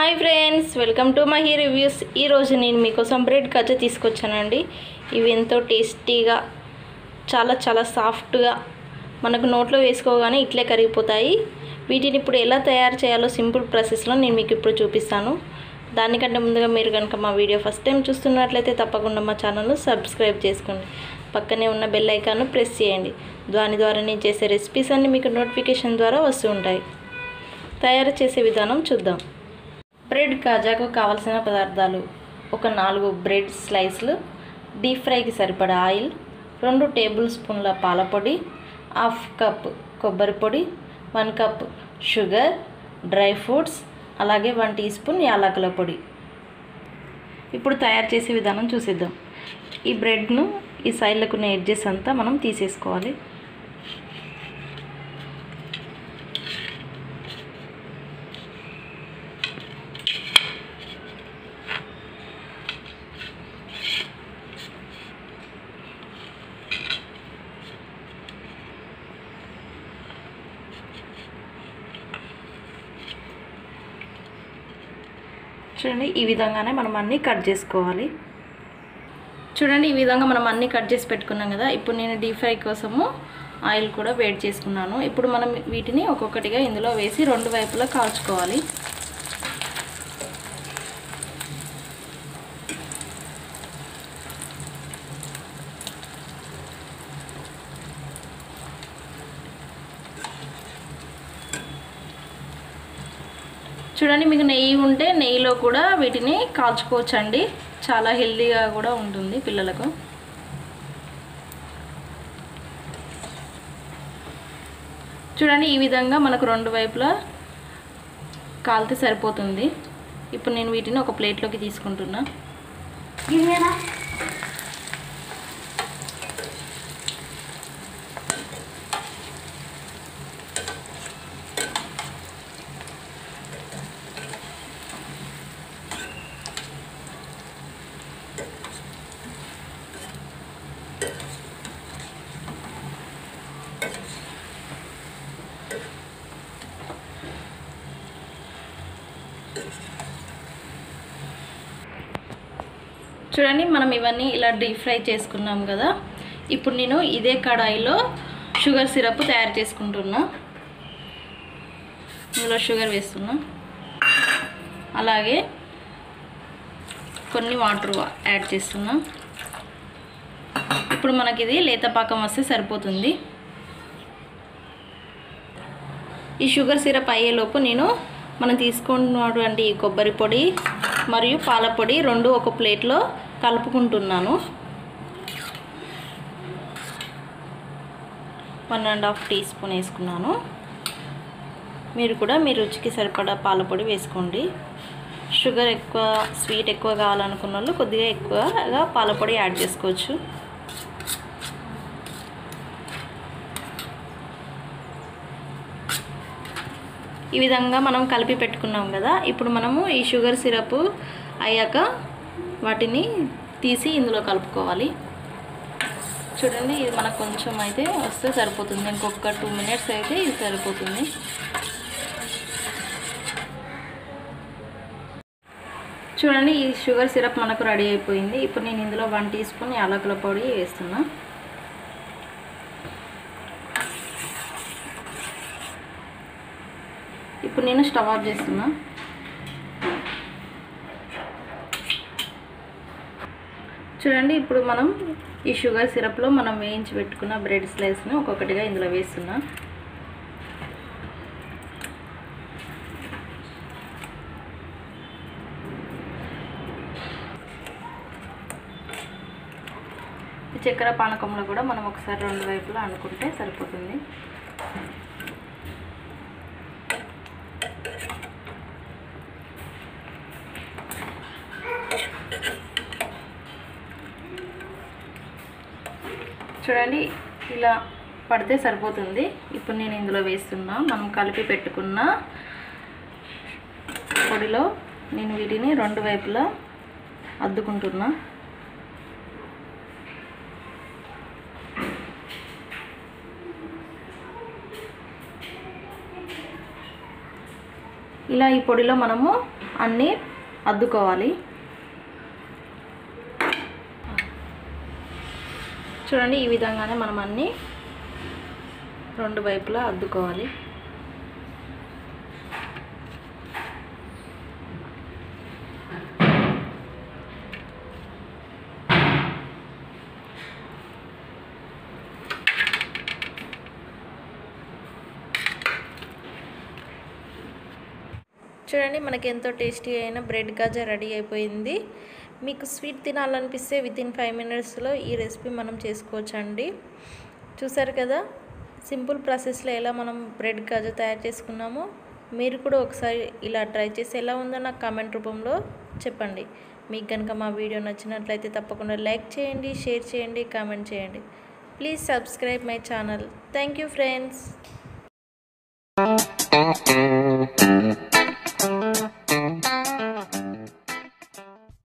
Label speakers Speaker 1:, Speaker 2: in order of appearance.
Speaker 1: hi friends welcome to my హీ reviews ఈరోజు నేను మీకోసం బ్రెడ్ కజ్జ తీసుకొచ్చానండి ఇవి ఎంతో టేస్టీగా చాలా చాలా సాఫ్ట్గా మనకు నోట్లో వేసుకోగానే ఇట్లే కరిగిపోతాయి వీటిని ఇప్పుడు ఎలా తయారు చేయాలో సింపుల్ ప్రాసెస్లో నేను మీకు ఇప్పుడు చూపిస్తాను దానికంటే ముందుగా మీరు కనుక మా వీడియో ఫస్ట్ టైం చూస్తున్నట్లయితే తప్పకుండా మా ఛానల్ను సబ్స్క్రైబ్ చేసుకోండి పక్కనే ఉన్న బెల్ ఐకాన్ను ప్రెస్ చేయండి దాని ద్వారా నేను చేసే రెసిపీస్ అన్నీ మీకు నోటిఫికేషన్ ద్వారా వస్తూ ఉంటాయి తయారు చేసే విధానం చూద్దాం బ్రెడ్ కాజాకు కావలసిన పదార్థాలు ఒక నాలుగు బ్రెడ్ స్లైస్లు డీప్ ఫ్రైకి సరిపడా ఆయిల్ రెండు టేబుల్ స్పూన్ల పాల పొడి హాఫ్ కప్ కొబ్బరి పొడి one cup sugar dry fruits అలాగే వన్ టీ స్పూన్ యాలకుల పొడి ఇప్పుడు తయారు చేసే విధానం చూసేద్దాం ఈ బ్రెడ్ను ఈ సైడ్లకు ఉన్న ఎడ్జెస్ అంతా మనం తీసేసుకోవాలి చూడండి ఈ విధంగానే మనం అన్నీ కట్ చేసుకోవాలి చూడండి ఈ విధంగా మనం అన్నీ కట్ చేసి పెట్టుకున్నాం కదా ఇప్పుడు నేను డీప్ ఫ్రై కోసము ఆయిల్ కూడా వేడి చేసుకున్నాను ఇప్పుడు మనం వీటిని ఒక్కొక్కటిగా ఇందులో వేసి రెండు వైపులా కాల్చుకోవాలి చూడండి మీకు నెయ్యి ఉంటే నెయ్యిలో కూడా వీటిని కాల్చుకోవచ్చండి చాలా హెల్తీగా కూడా ఉంటుంది పిల్లలకు చూడండి ఈ విధంగా మనకు రెండు వైపులా కాలితే సరిపోతుంది ఇప్పుడు నేను వీటిని ఒక ప్లేట్లోకి తీసుకుంటున్నా చూడండి మనం ఇవన్నీ ఇలా డీప్ ఫ్రై చేసుకున్నాం కదా ఇప్పుడు నేను ఇదే కడాయిలో షుగర్ సిరప్ తయారు చేసుకుంటున్నా ఇందులో షుగర్ వేస్తున్నా అలాగే కొన్ని వాటర్ యాడ్ చేస్తున్నా ఇప్పుడు మనకి ఇది లేత పాకం వస్తే సరిపోతుంది ఈ షుగర్ సిరప్ అయ్యేలోపు నేను మనం తీసుకున్నటువంటి ఈ కొబ్బరి పొడి మరియు పాల పొడి రెండు ఒక ప్లేట్లో కలుపుకుంటున్నాను one and half teaspoon వేసుకున్నాను మీరు కూడా మీ రుచికి సరిపడా పాల పొడి వేసుకోండి షుగర్ ఎక్కువ స్వీట్ ఎక్కువ కావాలనుకున్న వాళ్ళు కొద్దిగా ఎక్కువగా పాల పొడి యాడ్ చేసుకోవచ్చు ఈ విధంగా మనం కలిపి పెట్టుకున్నాం కదా ఇప్పుడు మనము ఈ షుగర్ సిరప్ అయ్యాక వాటిని తీసి ఇందులో కలుపుకోవాలి చూడండి ఇది మనకు కొంచెం అయితే వస్తే సరిపోతుంది ఇంకొక టూ మినిట్స్ అయితే ఇది సరిపోతుంది చూడండి ఈ షుగర్ సిరప్ మనకు రెడీ అయిపోయింది ఇప్పుడు నేను ఇందులో వన్ టీ స్పూన్ యాలకుల పొడి వేస్తున్నా ఇప్పుడు నేను స్టవ్ ఆఫ్ చేస్తున్నా చూడండి ఇప్పుడు మనం ఈ షుగర్ సిరప్లో మనం వేయించి పెట్టుకున్న బ్రెడ్ స్లైస్ని ఒక్కొక్కటిగా ఇందులో వేస్తున్నా ఈ చక్కెర పానకంలో కూడా మనం ఒకసారి రెండు వైపులా అనుకుంటే సరిపోతుంది చూడండి ఇలా పడితే సరిపోతుంది ఇప్పుడు నేను ఇందులో వేస్తున్నా మనం కలిపి పెట్టుకున్న పొడిలో నేను వీటిని రెండు వైపులా అద్దుకుంటున్నా ఇలా ఈ పొడిలో మనము అన్నీ అద్దుకోవాలి చూడండి ఈ విధంగానే మనం అన్నీ రెండు వైపులా అద్దుకోవాలి చూడండి మనకి ఎంతో టేస్టీ అయిన బ్రెడ్ గాజా రెడీ అయిపోయింది మీకు స్వీట్ తినాలనిపిస్తే విత్ ఇన్ ఫైవ్ మినిట్స్లో ఈ రెసిపీ మనం చేసుకోవచ్చండి చూసారు కదా సింపుల్ ప్రాసెస్లో ఎలా మనం బ్రెడ్ గాజా తయారు చేసుకున్నామో మీరు కూడా ఒకసారి ఇలా ట్రై చేసి ఎలా ఉందో నాకు కామెంట్ రూపంలో చెప్పండి మీకు కనుక మా వీడియో నచ్చినట్లయితే తప్పకుండా లైక్ చేయండి షేర్ చేయండి కామెంట్ చేయండి please subscribe my channel thank you friends